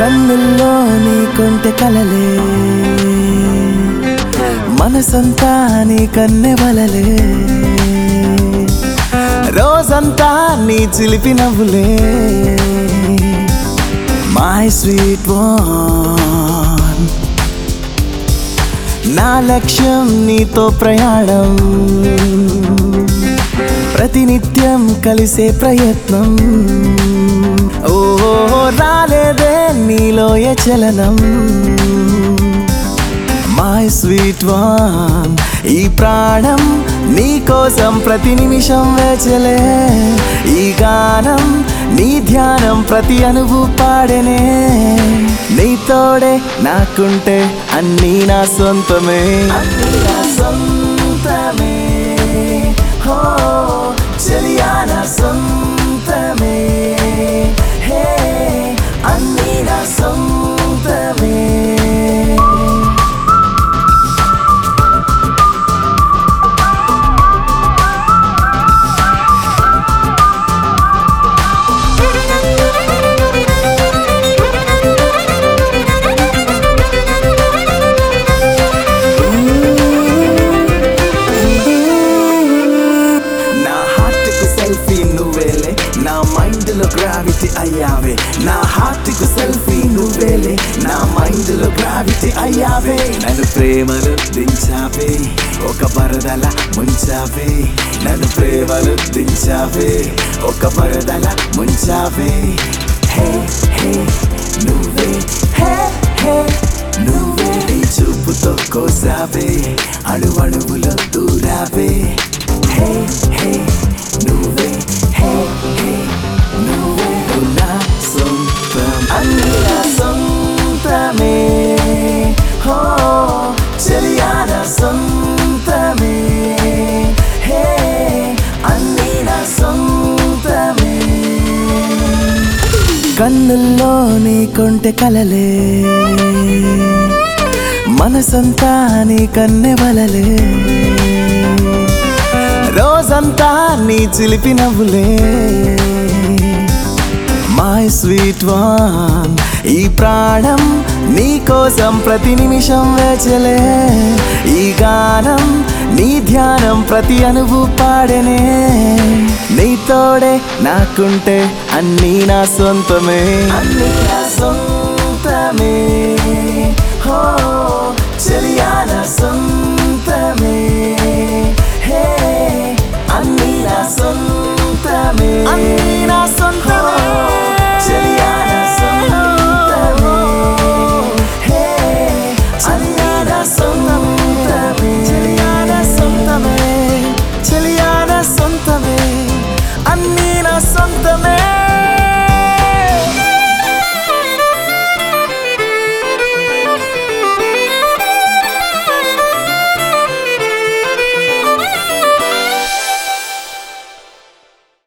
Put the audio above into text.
కన్నుల్లో నీ కొంటె కలలే మనసంతా నీ కన్నె వలలే రోజంతా నీ చిలిపి నవ్వులే మై స్వీట్ వన్ నా లక్ష్యం నీతో ప్రయాణం ప్రతినిత్యం కలిసే ప్రయత్నం ఓ రాలేదే నీలో ఏ చలనం మై స్వీట్ వన్ ఈ ప్రాణం నీ కోసం ప్రతి నిమిషం వేచలే ఈ గానం నీ ధ్యానం ప్రతి అనుభూ పాడనే నీ తోడే నాకుంటే అన్నీ నా సొంతమే అన్నీ నా సొంతమే హో చెలియా నా సొంతమే హే అన్నీ నా సొంతమే నా హార్ట్ కు సెల్ఫీ నువ్వేలే నా మైండ్ లో గ్రావిటీ అయ్యావే నా హార్ట్ కు సెల్ఫీ నువ్వేలే నా మైండ్ లో గ్రావిటీ అయ్యావే నన్ను ప్రేమలు దించావే ఒక పరదల ముంచావే నన్ను ప్రేమలు దించావే ఒక పరదల ముంచావే హే హే నువ్వే హే హే నువ్వే నీ చూపుతో కోసావే అణువణువులో దూరావే హే హే నువ్వే హే హే నువ్వే నువ్వు నా సొంతం అన్ని నా సొంతమే హో చెలియా నా సొంతమే హే అన్ని నా సొంతమే కన్నుల్లో నీ కొంటె కలలే మనసంతా నీ కన్నె వలలే రోజంతా నీ చిలిపి నవ్వులే మై స్వీట్ వన్ ఈ ప్రాణం నీ కోసం ప్రతి నిమిషం వేచలే ఈ గానం నీ ధ్యానం ప్రతి అనుభూ పాడనే నీ తోడే నాకుంటే అన్నీ నా సొంతమే అన్నీ నా సొంతమే హో చెలియా నా సొంత